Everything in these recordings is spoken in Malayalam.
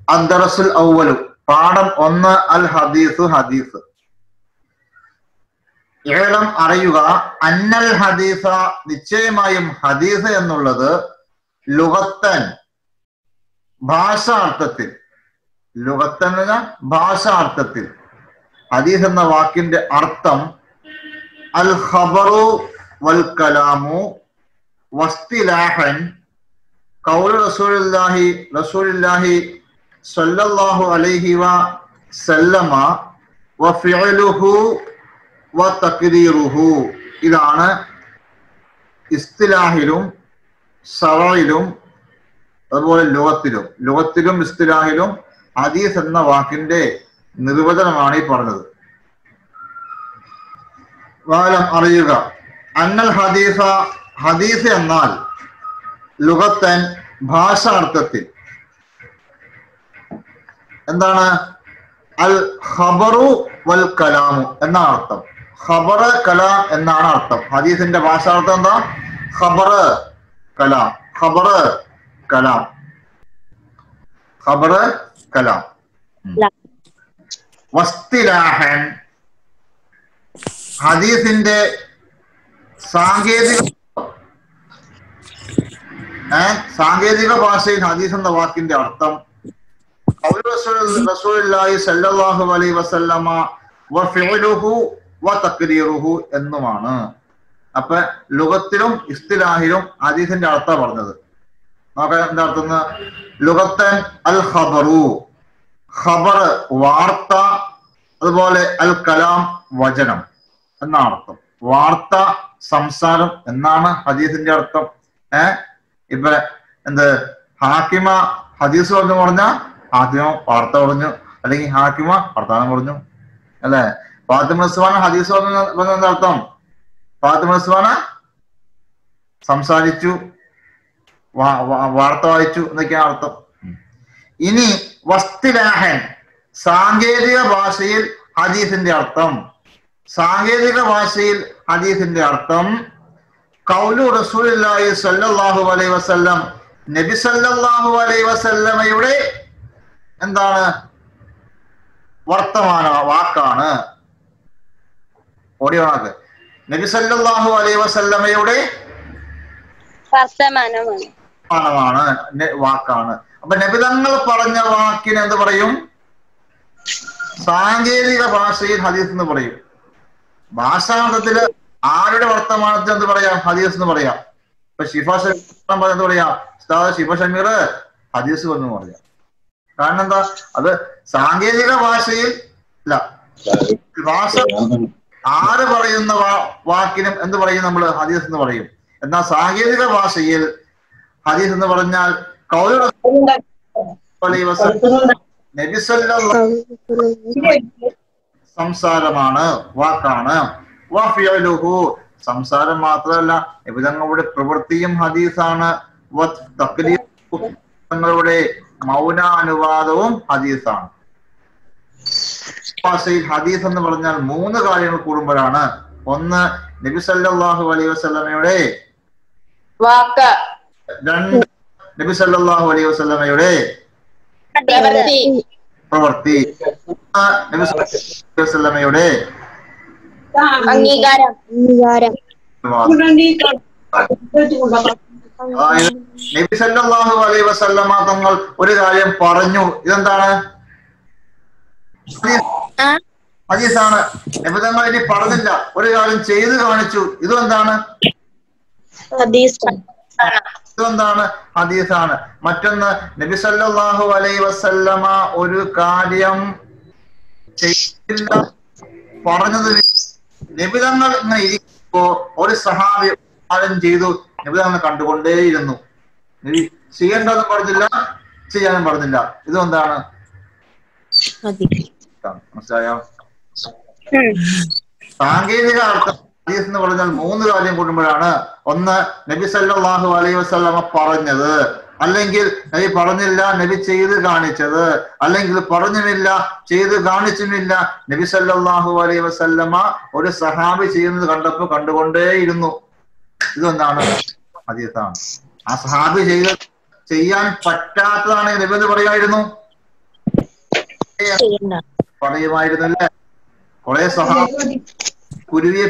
അദ്ദറസുൽ ഔവലു പാഠം ഒന്ന് അൽ ഹദീസ് ഹദീസ് ഏഴം അറിയുക അന്നൽ ഹദീസ നിശ്ചയമായും ഹദീസ് എന്നുള്ളത് ലുഗത്തൻ ഭാഷാർത്ഥത്തിൽ ലുഗത്തൻ എന്ന് പറഞ്ഞാൽ ഭാഷാർത്ഥത്തിൽ ഹദീസ് എന്ന വാക്കിന്റെ അർത്ഥം അൽ ഖബറു വൽ കലാമു വസ്തിലാഹൻ കൗലു റസൂലുള്ളാഹി റസൂലുള്ളാഹി സല്ലല്ലാഹു അലൈഹി വ സല്ലമ വ ഫിഅലുഹു വ തക്രീറുഹു ഇതാണ് ഇസ്തിലാഹിലും സറയിലും അതുപോലെ ലോകത്തിലും ലോകത്തിലും ഇസ്തിലാഹിലും ഹദീസ് എന്ന വാക്കിന്റെ നിർവചനമാണ് ഈ പറഞ്ഞത് വാലം അറിയുക അന്നൽ ഹദീസ ഹദീസ് എന്നാൽ ലുഗത്തൻ ഭാഷാർത്ഥത്തിൽ എന്താണ് അൽ ഖബറു വൽ കലാമു എന്നാണ് അർത്ഥം ഖബർ കലാം എന്നാണ് അർത്ഥം ഹദീസിന്റെ ഭാഷാർത്ഥം എന്താ ഖബർ കലാം ഖബർ കലാം ഖബർ കലാം വസ്തിലാഹൻ ഹദീസിന്റെ സാങ്കേതിക ഏ സാങ്കേതിക ഭാഷയിൽ ഹദീസ് എന്ന വാക്കിന്റെ അർത്ഥം ഖൗലു റസൂൽ- റസൂലുള്ളാഹി സല്ലല്ലാഹു അലൈഹി വസല്ലമ വ ഫിഅലുഹു വ തക്രീറുഹു എന്നുമാണ് അപ്പൊ ലുഗത്തിലും ഇസ്തിലാഹിലും ഹദീസിന്റെ അർത്ഥം പറഞ്ഞത് നോക്കാം എന്താ അർത്ഥം ലുഗത്തൻ അൽ ഖബറു ഖബർ വാർത്ത അതുപോലെ അൽ കലാം വചനം എന്നാണ് അർത്ഥം വാർത്ത സംസാരം എന്നാണ് ഹദീസിന്റെ അർത്ഥം ഏ ഇപ്പൊ എന്ത് ഹാക്കിമ ഹദീസ് പറഞ്ഞു പറഞ്ഞ ഹാക്കിമ വാർത്ത പറഞ്ഞു അല്ലെങ്കിൽ ഹാക്കിമ വർത്താനം പറഞ്ഞു അല്ലെ ഫാത്തിമ ഉസ്മാൻ ഹദീസ് പറഞ്ഞു പറഞ്ഞ എന്താ അർത്ഥം ഫാത്തിമ ഉസ്മാന സംസാരിച്ചു വാ- വാ- വാർത്ത വായിച്ചു എന്നൊക്കെയാണ് അർത്ഥം ഇനി വസ്തിലാഹൻ സാങ്കേതിക ഭാഷയിൽ ഹദീസിന്റെ അർത്ഥം സാങ്കേതിക ഭാഷയിൽ ഹദീസിന്റെ അർത്ഥം കൗലു റസൂലുള്ളാഹി സ്വല്ലല്ലാഹു അലൈഹി വസല്ലം നബി സല്ലല്ലാഹു അലൈഹി വസല്ലമയുടെ എന്താണ് വർത്തമാന വാക്കാണ് ഓടിയ വാക്ക് നബി സല്ലല്ലാഹു അലൈഹി വസല്ലമയുടെ വർത്തമാനമാണ് വർത്തമാനമാണ് നെ- വാക്കാണ് അപ്പൊ നബിതങ്ങൾ പറഞ്ഞ വാക്കിന് എന്ത് പറയും സാങ്കേതിക ഭാഷയിൽ ഹദീസ് എന്ന് പറയും ഭാഷാർത്ഥത്തില് ആരുടെ വർത്തമാനത്തിൽ എന്ത് പറയാം ഹദീസ് എന്ന് പറയാം ഇപ്പൊ ഷിഫ ഷമീർ പറഞ്ഞ എന്ത് പറയാ ഉസ്താദ് ഷിഫ ഷമീർ ഹദീസ് എന്ന് പറയാം കാരണം എന്താ അത് സാങ്കേതിക ഭാഷയിൽ അല്ല ഭാഷ ആര് പറയുന്ന വാ- വാക്കിനും എന്ത് പറയും നമ്മൾ ഹദീസ് എന്ന് പറയും എന്നാൽ സാങ്കേതിക ഭാഷയിൽ ഹദീസ് എന്ന് പറഞ്ഞാൽ കൗലു അലൈഹി വസല്ലം നബി സല്ലല്ലാഹു സംസാരമാണ് വാക്കാണ് വഫിയലുഹു സംസാരം മാത്രമല്ല നിബിതങ്ങളുടെ പ്രവൃത്തിയും ഹദീസാണ് വ- തക്ലീഫു തങ്ങളുടെ മൗനാനുവാദവും ഹദീസാണ് ഭാഷയിൽ ഹദീസ് എന്ന് പറഞ്ഞാൽ മൂന്ന് കാര്യങ്ങൾ കൂടുമ്പോഴാണ് ഒന്ന് നബി സല്ലല്ലാഹു അലൈഹി വസല്ലമയുടെ വാക്ക് രണ്ട് നബി സല്ലല്ലാഹു അലൈഹി വസല്ലമയുടെ പ്രവൃത്തി പ്രവൃത്തി മൂന്ന് നബി സല്ലല്ലാഹു അലൈഹി വസല്ലമയുടെ അംഗീകാരം അംഗീകാരം അതായത് നബി സല്ലല്ലാഹു അലൈഹി വസല്ലമ തങ്ങൾ ഒരു കാര്യം പറഞ്ഞു ഇതെന്താണ് ഹദീസ്- ആ? ഹദീസാണ് നബി തങ്ങൾ ഇനി പറഞ്ഞില്ല ഒരു കാര്യം ചെയ്തു കാണിച്ചു ഇതെന്താണ് ഹദീസ് ഇതെന്താണ് ഹദീസാണ് മറ്റൊന്ന് നബി സല്ലല്ലാഹു അലൈഹി വസല്ലമ ഒരു കാര്യം ചെയ്തില്ല പറഞ്ഞതിന് നബി തങ്ങൾ ഇങ്ങനെ ഇരിക്കുമ്പോ ഒരു സഹാബി കാര്യം ചെയ്തു നബി തങ്ങൾ കണ്ടുകൊണ്ടേയിരുന്നു നബി ചെയ്യേണ്ടതെന്ന് പറഞ്ഞില്ല ചെയ്യാനും പറഞ്ഞില്ല ഇതെന്താണ് മനസ്സിലായോ സാങ്കേതിക അർത്ഥം ഹദീസ് എന്ന് പറഞ്ഞാൽ മൂന്ന് കാര്യം കൂടുമ്പോഴാണ് ഒന്ന് നബി സല്ലല്ലാഹു അലൈഹി വസല്ലമ പറഞ്ഞത് അല്ലെങ്കിൽ നബി പറഞ്ഞില്ല നബി ചെയ്ത് കാണിച്ചത് അല്ലെങ്കിൽ പറഞ്ഞുമില്ല ചെയ്ത് കാണിച്ചുമില്ല നബി സല്ലല്ലാഹു അലൈഹി വസല്ലമ ഒരു സഹാബി ചെയ്യുന്നത് കണ്ടപ്പോൾ കണ്ടുകൊണ്ടേയിരുന്നു ഇതൊന്നാണ് ഹദീസാണ് ആ സഹാബി ചെയ്ത് ചെയ്യാൻ പറ്റാത്തതാണെങ്കിൽ നബി എന്ന് പറയായിരുന്നു ചെയ്യണ്ട പറയുമായിരുന്നില്ലേ കുറെ സഹാബ കുരുവിയെ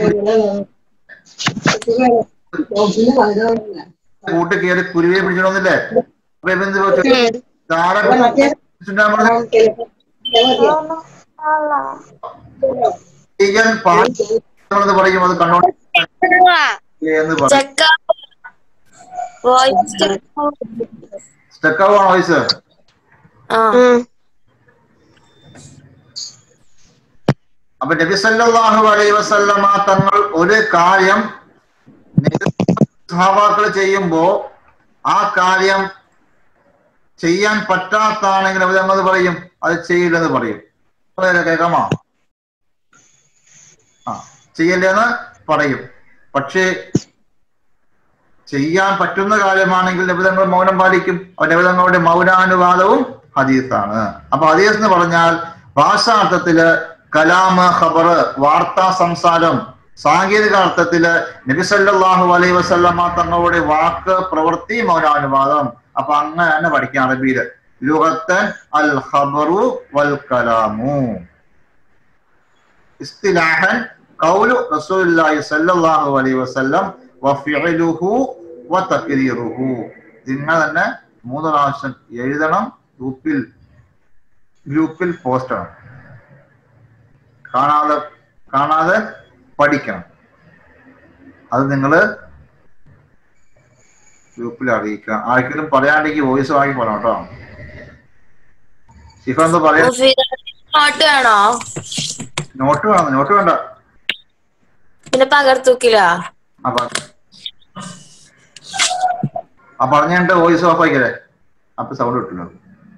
കൂട്ട് കയറി കുരുവിയെ പിടിക്കണമെന്നില്ലേ അപ്പൊ ഇവന്ത് ചോദിച്ചു, ധാര പിടിച്ചിട്ടാ പറഞ്ഞത്? ചെയ്യാൻ പാടില്ലെന്ന് പറയും അത് കണ്ടോണ്ട് എന്ന് പറയും ചെക്ക വോയിസ് സ്റ്റക്കാവാണോ വോയിസ് ആ അപ്പൊ നബി സല്ലല്ലാഹു അലൈഹി വസല്ലമ തങ്ങൾ ഒരു കാര്യം സഹാബാക്കൾ ചെയ്യുമ്പോ ആ കാര്യം ചെയ്യാൻ പറ്റാത്താണെങ്കിൽ അവർ നമ്മൾ പറയും അത് ചെയ്യില്ലെന്ന് പറയും വളരെ കേൾക്കാമോ ആ ചെയ്യില്ലെന്ന് പറയും പക്ഷേ ചെയ്യാൻ പറ്റുന്ന കാര്യമാണെങ്കിൽ നബിതങ്ങൾ മൗനം പാലിക്കും അപ്പൊ നബിതങ്ങളുടെ മൗനാനുവാദവും ഹദീസാണ് അപ്പൊ ഹദീസ് എന്ന് പറഞ്ഞാൽ ഭാഷാർത്ഥത്തില് കലാമ് ഖബർ വാർത്താ സംസാരം സാങ്കേതിക അർത്ഥത്തില് നബി സല്ലല്ലാഹു അലൈഹി വസല്ലമ തങ്ങളുടെ വാക്ക് പ്രവൃത്തി മൗനാനുവാദം അപ്പൊ അങ്ങനെ തന്നെ പഠിക്കാം അറബിയില് ലുഗത്തൻ അൽ ഖബറു വൽ കലാമു ഇസ്തിലാഹൻ ഖൗലു റസൂലുള്ളാഹി സ്വല്ലല്ലാഹു അലൈഹി വസല്ലം വഫിഅലുഹു വതക്രീറുഹു നിങ്ങൾ തന്നെ മൂന്ന് പ്രാവശ്യം എഴുതണം ഗ്രൂപ്പിൽ ഗ്രൂപ്പിൽ പോസ്റ്റ് ചെയ്യണം കാണാതെ കാണാതെ പഠിക്കണം അത് നിങ്ങൾ ഗ്രൂപ്പിൽ അറിയിക്കുക ആർക്കെങ്കിലും പറയാണ്ടെങ്കിൽ വോയിസ് വാങ്ങി പറയണം കേട്ടോ ശിഫ എന്താ പറയാ നോട്ട് വേണോ നോട്ട് വേണം നോട്ട് വേണ്ട പിന്നെ പകർത്തൂക്കില്ല ആ പറ ആ പറഞ്ഞിട്ട് വോയിസ് ഓഫ് ആക്കിയല്ലേ അപ്പൊ സൗണ്ട് കിട്ടില്ല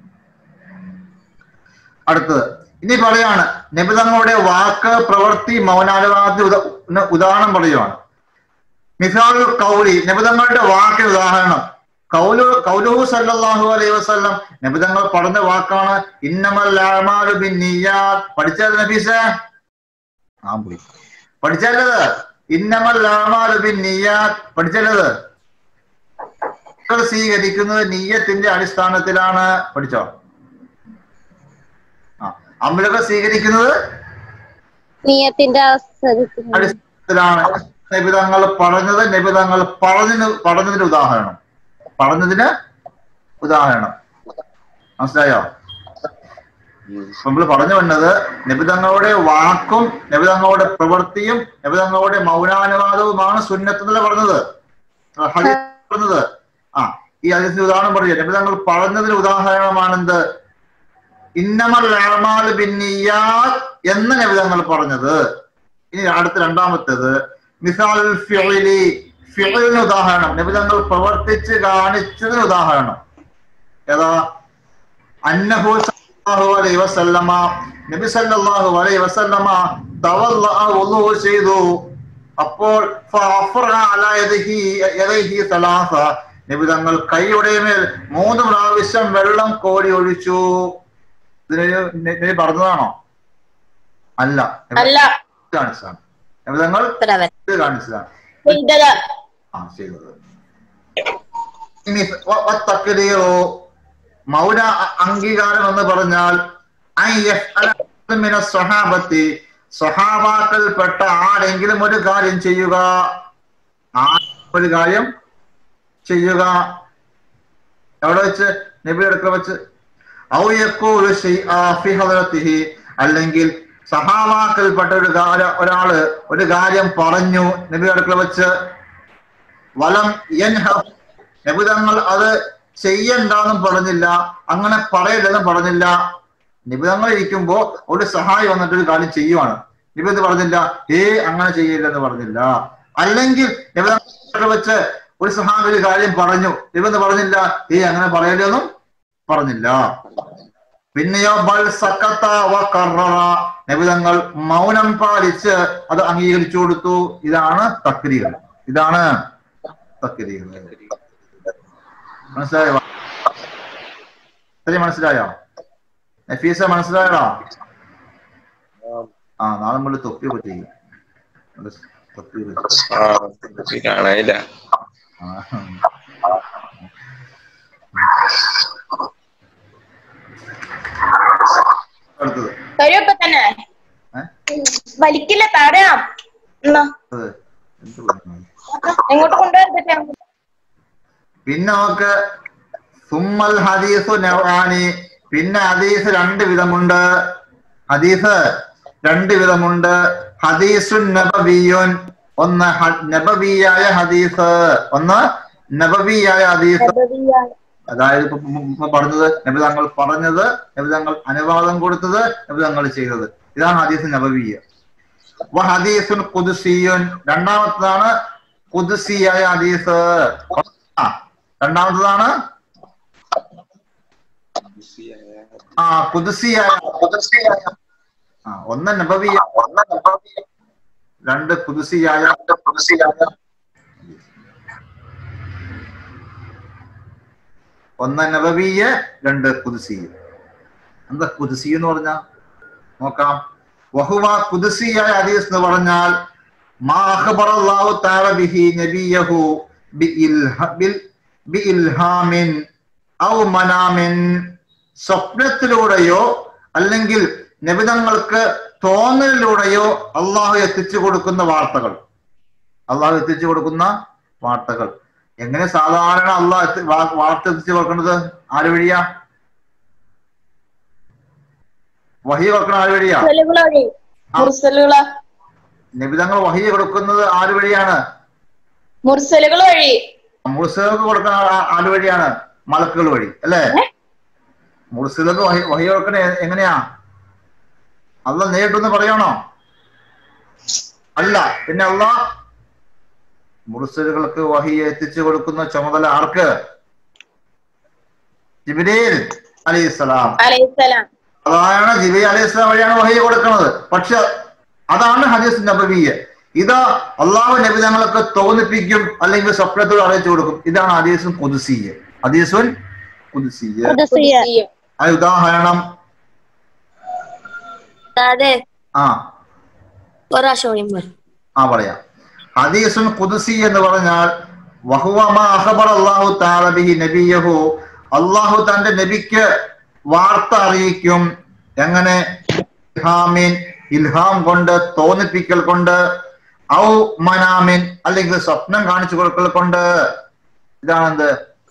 അടുത്തത് ഇനി പറയാണ് നിബിതങ്ങളുടെ വാക്ക് പ്രവൃത്തി മൗനാനുവാദ ഉദ- ഉദാഹരണം പറയുവാണ് മിസാൽ കൗലി നിബിതങ്ങളുടെ വാക്കിന് ഉദാഹരണം കൗലു കൗലുഹു സല്ലല്ലാഹു അലൈഹി വസല്ലം നബിതങ്ങൾ പറഞ്ഞ വാക്കാണ് ഇന്നമൽ അഅമാലു ബിന്നിയാത്ത് പഠിച്ചത് നബീസേ ആ പോയി പഠിച്ചല്ലത് ഇന്നമൽ അഅമാലു ബിന്നിയാത്ത് പഠിച്ചല്ലത് മക്കൾ സ്വീകരിക്കുന്നത് നീയത്തിന്റെ അടിസ്ഥാനത്തിലാണ് പഠിച്ചോ ആ അമലുകൾ സ്വീകരിക്കുന്നത് നീയത്തിന്റെ അവസരത്തിൽ അടിസ്ഥാനത്തിലാണ് നിബിതങ്ങൾ പറഞ്ഞത് നിബിതങ്ങൾ പറഞ്ഞതിന് പറഞ്ഞതിന് ഉദാഹരണം പറഞ്ഞതിന് ഉദാഹരണം മനസ്സിലായോ നമ്മൾ പറഞ്ഞു വന്നത് നിബിതങ്ങളുടെ വാക്കും നിബിതങ്ങളുടെ പ്രവൃത്തിയും നിബിതങ്ങളുടെ മൗനാനുവാദവുമാണ് സുന്നത്തെന്നല്ല പറഞ്ഞത് ഹദീസ് പറഞ്ഞത് ആ ഈ ഹദീസിന് ഉദാഹരണം പറയുക നിബിതങ്ങൾ പറഞ്ഞതിന് ഉദാഹരണമാണെന്ത് ഇന്നമൽ അഅമാൽ ബിന്നിയാത്ത് എന്ന് നിബിതങ്ങൾ പറഞ്ഞത് ഇനി അടുത്ത രണ്ടാമത്തേത് മിസാൽ ഫിഇലി ഫിഇലിന് ഉദാഹരണം നിബിതങ്ങൾ പ്രവർത്തിച്ച് കാണിച്ചതിന് ഉദാഹരണം ഏതാ അന്നഹു സല്ലല്ലാഹു അലൈഹി വസല്ലമ നബി സല്ലല്ലാഹു അലൈഹി വസല്ലമ തവല്ലഅ വുളൂ ചെയ്തു അപ്പോൾ ഫഅഫറ അലാ യദിഹി യദൈഹി സലാസ നബി തങ്ങൾ കൈയുടെ മേൽ മൂന്ന് പ്രാവശ്യം വെള്ളം കോരി ഒഴിച്ചു ഇതിന് നബി പറഞ്ഞതാണോ അല്ല നബി അല്ല കാണിച്ചതാണ് നബി തങ്ങൾ പ്രവർ ഇത് കാണിച്ചതാണ് ചെയ്തത് ആ ചെയ്തത് ഇനി വ- വത്തക്ലീറു മൗന അ- അംഗീകാരം എന്ന് പറഞ്ഞാൽ അൻ യഫ്അല അഹദുൻ മിന സ്വഹാബത്തി സ്വഹാബാക്കൾപ്പെട്ട ആരെങ്കിലും ഒരു കാര്യം ചെയ്യുക ആ ഒരു കാര്യം ചെയ്യുക എവിടെ വെച്ച് നബി അടുക്ക വെച്ച് ഔ യഖൂലു ശൈആ ഫി ഹദ്റത്തിഹി അല്ലെങ്കിൽ സഹാബാക്കൾപ്പെട്ട ഒരു കാര്യം ഒരാള് ഒരു കാര്യം പറഞ്ഞു നബി അടുക്കള വെച്ച് വലം യൻഹ നിബിതങ്ങൾ അത് ചെയ്യണ്ടെന്നും പറഞ്ഞില്ല അങ്ങനെ പറയില്ലെന്നും പറഞ്ഞില്ല നിബിതങ്ങൾ ഇരിക്കുമ്പോ ഒരു സഹായി വന്നിട്ട് ഒരു കാര്യം ചെയ്യുവാണ് നിബിത് പറഞ്ഞില്ല ഏ അങ്ങനെ ചെയ്യില്ലെന്ന് പറഞ്ഞില്ല അല്ലെങ്കിൽ നിബിതങ്ങൾ വെച്ച് ഒരു സഹായി ഒരു കാര്യം പറഞ്ഞു നിബിത് പറഞ്ഞില്ല ഏ അങ്ങനെ പറയില്ലെന്നും പറഞ്ഞില്ല പിന്നെയോ ബൽ സക്കത്ത വ കററ നിബിതങ്ങൾ മൗനം പാലിച്ച് അത് അംഗീകരിച്ചു കൊടുത്തു ഇതാണ് തക്രീകൾ ഇതാണ് തക്രീകൾ മനസ്സിലായോ ഇത്രയും മനസ്സിലായോ നഫീസ മനസ്സിലായടാ ആ നാളെ നമ്മൾ തൊപ്പി ഒക്കെ ചെയ്യും നമ്മള് തൊപ്പി ഒക്കെ ചെയ്യും. ആ ഇത് കാണാനില്ല ആ. തരും ഇപ്പൊ തന്നെ ഏ? വലിക്കില്ല തരാം എന്നാ അത് എന്ത് പറഞ്ഞു? എങ്ങോട്ട് കൊണ്ടുവരട്ടെ പിന്നെ നമുക്ക് സുമ്മൽ ഹദീസു നവാനി പിന്നെ ഹദീസ് രണ്ട് വിധമുണ്ട് ഹദീസ് രണ്ട് വിധമുണ്ട് ഹദീസുൻ നബവിയുൻ ഒന്ന് ഹ- നബവിയായ ഹദീസ് ഒന്ന് നബവിയായ ഹദീസ് അതായത് ഇപ്പൊ മുമ്പ് പറഞ്ഞത് നബി തങ്ങൾ പറഞ്ഞത് നബി തങ്ങൾ അനുവാദം കൊടുത്തത് നബി തങ്ങൾ ചെയ്തത് ഇതാണ് ഹദീസ് നബവിയ വ ഹദീസുൻ കുദ്സിയുൻ രണ്ടാമത്തതാണ് കുദ്സിയായ ഹദീസ് ആ രണ്ടാമത്തതാണ് ആ കുദ്സിയായ ആ ഒന്ന് നബവിയ ഒന്ന് നബവിയ രണ്ട് കുദ്സിയായ കുദ്സിയായ ഒന്ന് നബവിയ രണ്ട് കുദ്സിയ എന്താ കുദ്സി എന്ന് പറഞ്ഞ നോക്കാം വഹുവ കുദ്സിയായ ഹദീസ് എന്ന് പറഞ്ഞാൽ മാ അഖ്ബറല്ലാഹു തആല ബിഹി നബിയഹു ബിഇൽഹ- ബിൽ- ബിഇൽഹാമിൻ ഔ മനാമിൻ സ്വപ്നത്തിലൂടെയോ അല്ലെങ്കിൽ നബിതങ്ങൾക്ക് തോന്നലിലൂടെയോ അള്ളാഹു എത്തിച്ചു കൊടുക്കുന്ന വാർത്തകൾ അള്ളാഹു എത്തിച്ചു കൊടുക്കുന്ന വാർത്തകൾ എങ്ങനെ സാധാരണ അള്ളാഹ് എത്തി- വാ- വാർത്ത എത്തിച്ചു കൊടുക്കുന്നത് ആര് വഴിയാ വഹി കൊടുക്കണ ആര് വഴിയാ മുർസലുകള് വഴി മുർസലുകള് നബിതങ്ങൾ വഹി കൊടുക്കുന്നത് ആര് വഴിയാണ് മുർസലുകൾ വഴി മുർസലുകൾക്ക് കൊടുക്കുന്ന ആ- ആര് വഴിയാണ് മലക്കുകൾ വഴി അല്ലേ മുർസലുകൾക്ക് വഹി വഹി കൊടുക്കണ എ- എങ്ങനെയാ അല്ല നേരിട്ടൊന്ന് പറയണോ അല്ല പിന്നെ അല്ല മുർസലുകൾക്ക് വഹി എത്തിച്ചു കൊടുക്കുന്ന ചുമതല ആർക്ക് ജിബിരിൽ അലൈഹിസ്സലാം അലൈഹിസ്സലാം അതാണ് ജിബി അലൈഹി സ്വലാം വഴിയാണ് വഹി കൊടുക്കുന്നത് പക്ഷെ അതാണ് ഹദീസ് നബവിയ ഇത് അള്ളാഹു നബി ഞങ്ങൾക്ക് തോന്നിപ്പിക്കും അല്ലെങ്കിൽ സ്വപ്നത്തോട് അറിയിച്ചു കൊടുക്കും ഇതാണ് ഹദീസുൻ കുതിസിയ ഹദീസുൻ കുതിസിയ കുദ്സിയ അത് ഉദാഹരണം അതെ ആ ഒരാശം കൂടി പറ ആ പറയാം ഹദീസുൻ കുതിസി എന്ന് പറഞ്ഞാൽ വഹുവ മാ അഖബറ അല്ലാഹു തആല ബിഹി നബിയഹു അള്ളാഹു തന്റെ നബിക്ക് വാർത്ത അറിയിക്കും എങ്ങനെ ഇൽഹാമിൻ ഇൽഹാം കൊണ്ട് തോന്നിപ്പിക്കൽ കൊണ്ട് ഔ മനാമിൻ അല്ലെങ്കിൽ സ്വപ്നം കാണിച്ചു കൊടുക്കൽ കൊണ്ട് ഇതാണെന്ത്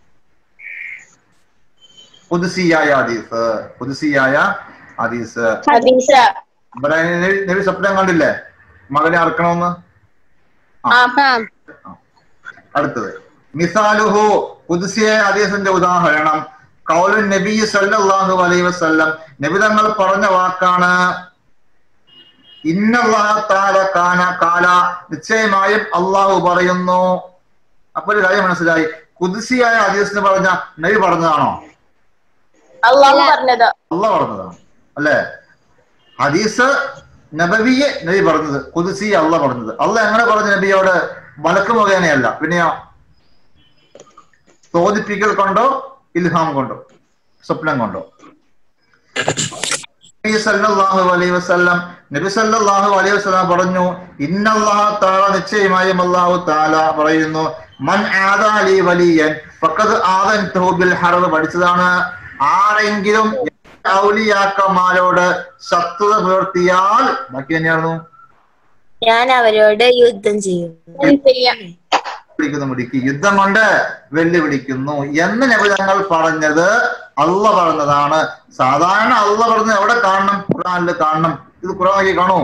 പുതുസിയായ ഹദീസ് പുതുസിയായ ഹദീസ് ഹദീസ ഇവിടെ നബി- നബി സ്വപ്നം കണ്ടില്ലേ മകനെ അറക്കണമെന്ന് ആ ആ അടുത്തത് മിസാലുഹു കുദ്സിയ ഹദീസിന്റെ ഉദാഹരണം കൗലു നബി സല്ലല്ലാഹു അലൈഹി വസല്ലം നബി തങ്ങൾ പറഞ്ഞ വാക്കാണ് ഇന്നല്ലാഹ തആല കാന കാല നിശ്ചയമായും അള്ളാഹു പറയുന്നു അപ്പൊ ഒരു കാര്യം മനസ്സിലായി കുദ്സിയായ ഹദീസിന് പറഞ്ഞ നബി പറഞ്ഞതാണോ അള്ളാഹു പറഞ്ഞത് അള്ളാഹ് പറഞ്ഞതാണ് അല്ലേ ഹദീസ് നബവിയെ നബി പറഞ്ഞത് കുതിസി അള്ള പറഞ്ഞത് അള്ള എങ്ങനെ പറഞ്ഞു നബിയോട് മലക്ക് മുഖേനയല്ല പിന്നെയോ തോന്നിപ്പിക്കൽ കൊണ്ടോ ഇൽഹാം കൊണ്ടോ സ്വപ്നം കൊണ്ടോ നബി സല്ലല്ലാഹു അലൈഹി വസല്ലം നബി സല്ലല്ലാഹു അലൈഹി വസല്ലം പറഞ്ഞു ഇന്നല്ലാഹ തആല നിശ്ചയമായും അല്ലാഹു തആല പറയുന്നു മൻ ആദാലി വലിയൻ ഫഖദ് ആദൻതുഹു ബിൽ ഹർബ് പഠിച്ചതാണ് ആരെങ്കിലും ഔലിയാക്കന്മാരോട് ശത്രുത പുലർത്തിയാൽ ബാക്കി തന്നെയായിരുന്നു ഞാൻ അവരോട് യുദ്ധം ചെയ്യും ചെയ്യാം വിളിക്കുന്നു മുടിക്ക് യുദ്ധം കൊണ്ട് വെല്ലുവിളിക്കുന്നു എന്ന് നബിതങ്ങൾ പറഞ്ഞത് അള്ള പറഞ്ഞതാണ് സാധാരണ അള്ള പറഞ്ഞത് എവിടെ കാണണം ഖുറാനിൽ കാണണം ഇത് ഖുറാനിൽ കാണുമോ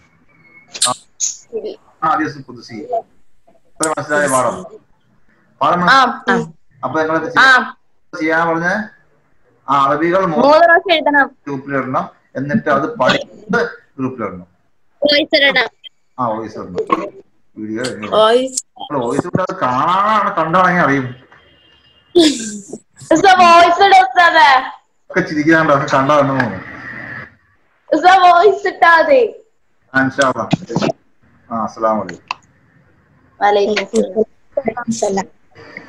ആ ഹദീസ് ഖുദ്സി ഇത്ര മനസ്സിലായ പാഠം പാഠം ആ മനസ്സിലായോ? അപ്പൊ നിങ്ങൾ ആ ചെയ്യാൻ പറഞ്ഞ ആ അറബികൾ മൂന്ന് മൂന്ന് പ്രാവശ്യം എഴുതണം ഗ്രൂപ്പിലിടണം എന്നിട്ട് അത് പഠിച്ച് ഗ്രൂപ്പിലിടണം വോയിസ് ഇടണം ആ വോയിസ് ഇടണം വീഡിയോ വോയിസ് വോയിസ് ഇവിടെ അത് കാണാനാണ് കണ്ടാണെങ്കിൽ അറിയും വോയിസ് ഇട ഉസ്താദേ ഒക്കെ ചിരിക്കാണ്ട് അതൊക്കെ കണ്ടാ കണ്ടു തോന്നുന്നു ഉസ്താദ് വോയിസ് ഇട്ടാ മതി ആ, ഇൻഷാ അല്ലാ. ആ അസ്സലാമു അലൈക്കും വലൈക്കും സലാം